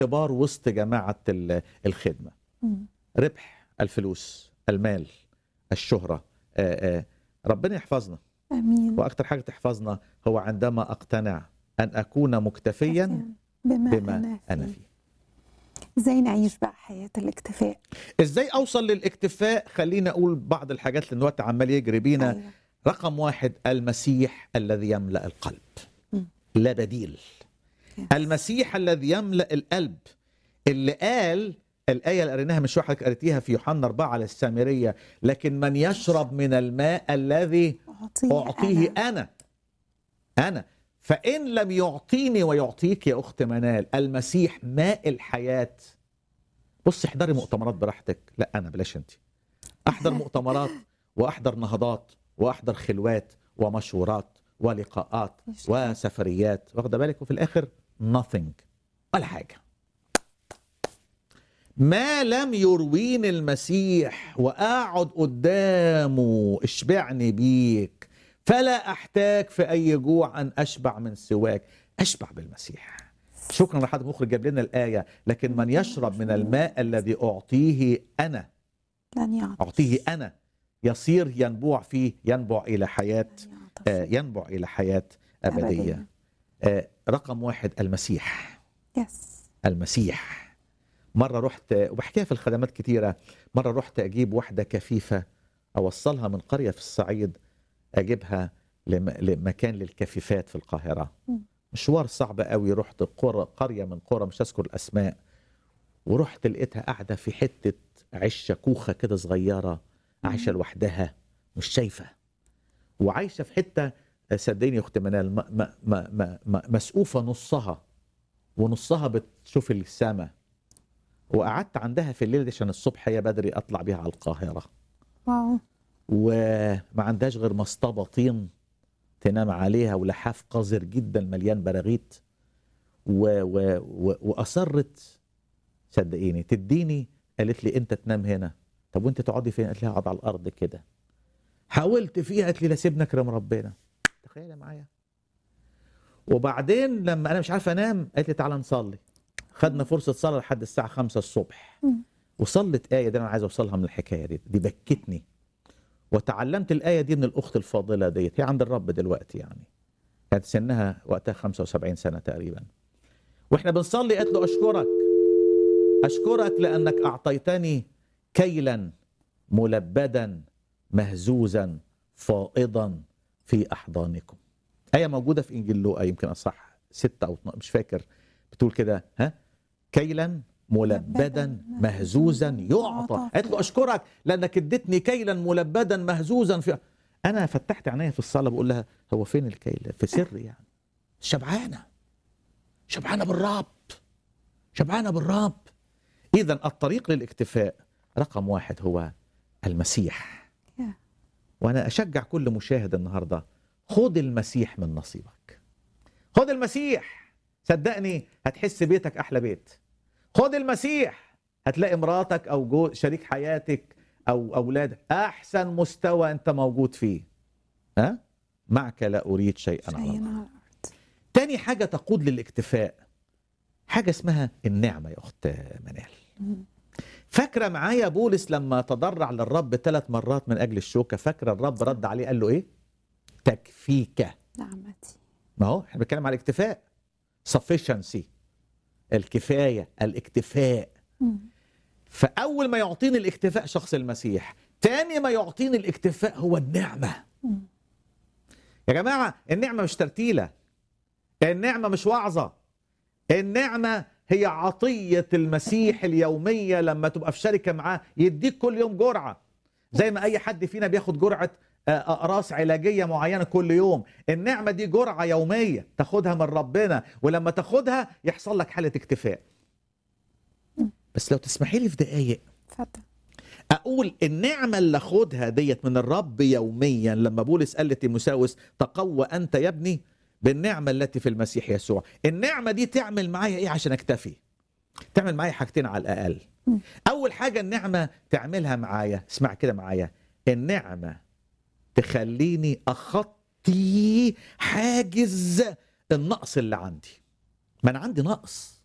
اختبار وسط جماعة ال- الخدمة مم. ربح الفلوس المال الشهرة آه، آه، ربنا يحفظنا امين وأكتر حاجة تحفظنا هو عندما أقتنع أن أكون مكتفيا بما, بما انا أنا فيه فيه ازاي نعيش بقى حياه الاكتفاء إزاي أوصل للاكتفاء خلينا أقول بعض الحاجات لأن الوقت عمال يجري بينا أيوة. رقم واحد المسيح الذي يملأ القلب مم. لا بديل Yes. المسيح الذي يملأ القلب اللي قال الآية اللي قريناها من شوية حضرتك قريتيها في يوحنا أربعة على السامرية لكن من يشرب من الماء الذي اعطيه, أعطيه أنا. أنا أنا فإن لم يعطيني ويعطيك يا أخت منال المسيح ماء الحياة بص احضري مؤتمرات براحتك لا أنا بلاش أنت أحضر مؤتمرات وأحضر نهضات وأحضر خلوات ومشورات ولقاءات وسفريات واخده بالك وفي الآخر nothing ولا حاجة ما لم يرويني المسيح وأقعد قدامه اشبعني بيك فلا أحتاج في أي جوع أن أشبع من سواك أشبع بالمسيح شكرا لحد مخرج جاب لنا الآية لكن من يشرب من الماء الذي أعطيه أنا لن يعطش أعطيه أنا يصير ينبوع فيه ينبع إلى حياة لن يعطش. آه، ينبع إلى حياة أبدية آه، رقم واحد المسيح يس المسيح مرة رحت وبحكيها في الخدمات كتيرة مرة رحت أجيب واحدة كفيفة أوصلها من قرية في الصعيد أجيبها لم- لمكان للكفيفات في القاهرة مم. مشوار صعب قوي رحت قرى قرية من قرى مش هذكر الأسماء ورحت لقيتها قاعدة في حتة عشة كوخة كده صغيرة عايشة لوحدها مش شايفة وعايشة في حتة صدقيني يا أخت منال ما ما ما ما ما مسقوفة نصها ونصها بتشوف السماء وقعدت عندها في الليل دي عشان الصبح هي بدري اطلع بيها على القاهره واو وما عندهاش غير مصطبه طين تنام عليها ولحاف قذر جدا مليان براغيث و... و... و... واصرت صدقيني تديني قالت لي انت تنام هنا طب وانت تقعدي فين قالت لي اقعد على الارض كده حاولت فيها قالت لي لا سيبنا اكرم ربنا تخيل معايا وبعدين لما انا مش عارف انام قالت لي تعالى نصلي خدنا فرصه صلاه لحد الساعه 5 الصبح مم. وصلت ايه دي انا عايز اوصلها من الحكايه دي دي بكتني وتعلمت الايه دي من الاخت الفاضله ديت هي عند الرب دلوقتي يعني كانت سنها وقتها 75 سنه تقريبا واحنا بنصلي قالت له اشكرك اشكرك لانك اعطيتني كيلا ملبدا مهزوزا فائضا في احضانكم ايه موجوده في انجيل لوقا يمكن اصح ستة او 12 مش فاكر بتقول كده ها كيلا ملبدا مهزوزا يعطى قالت له اشكرك لانك اديتني كيلا ملبدا مهزوزا في انا فتحت عينيا في الصلاه بقول لها هو فين الكيل في سر يعني شبعانه شبعانه بالرب شبعانه بالرب اذا الطريق للاكتفاء رقم واحد هو المسيح Yeah. وانا اشجع كل مشاهد النهارده خد المسيح من نصيبك خد المسيح صدقني هتحس بيتك احلى بيت خد المسيح هتلاقي مراتك او جو شريك حياتك او اولادك احسن مستوى انت موجود فيه ها معك لا اريد شيئا على شيئا الله على الارض تاني حاجه تقود للاكتفاء حاجه اسمها النعمه يا اخت منال مم. فاكره معايا بولس لما تضرع للرب ثلاث مرات من اجل الشوكه فاكره الرب رد عليه قال له ايه تكفيك نعمتي ما هو احنا بنتكلم على الاكتفاء sufficiency الكفايه الاكتفاء مم. فاول ما يعطيني الاكتفاء شخص المسيح تاني ما يعطيني الاكتفاء هو النعمه مم. يا جماعه النعمه مش ترتيله النعمه مش وعظه النعمه هي عطيه المسيح اليوميه لما تبقى في شركه معاه يديك كل يوم جرعه زي ما اي حد فينا بياخد جرعه آه، اقراص علاجيه معينه كل يوم النعمه دي جرعه يوميه تاخدها من ربنا ولما تاخدها يحصل لك حاله اكتفاء بس لو تسمحي لي في دقايق اتفضل اقول النعمه اللي اخدها ديت من الرب يوميا لما بولس قال لتيموساوس تقوى انت يا ابني بالنعمه التي في المسيح يسوع النعمه دي تعمل معايا ايه عشان اكتفي تعمل معايا حاجتين على الاقل مم. اول حاجه النعمه تعملها معايا اسمع كده معايا النعمه تخليني اخطي حاجز النقص اللي عندي ما انا عندي نقص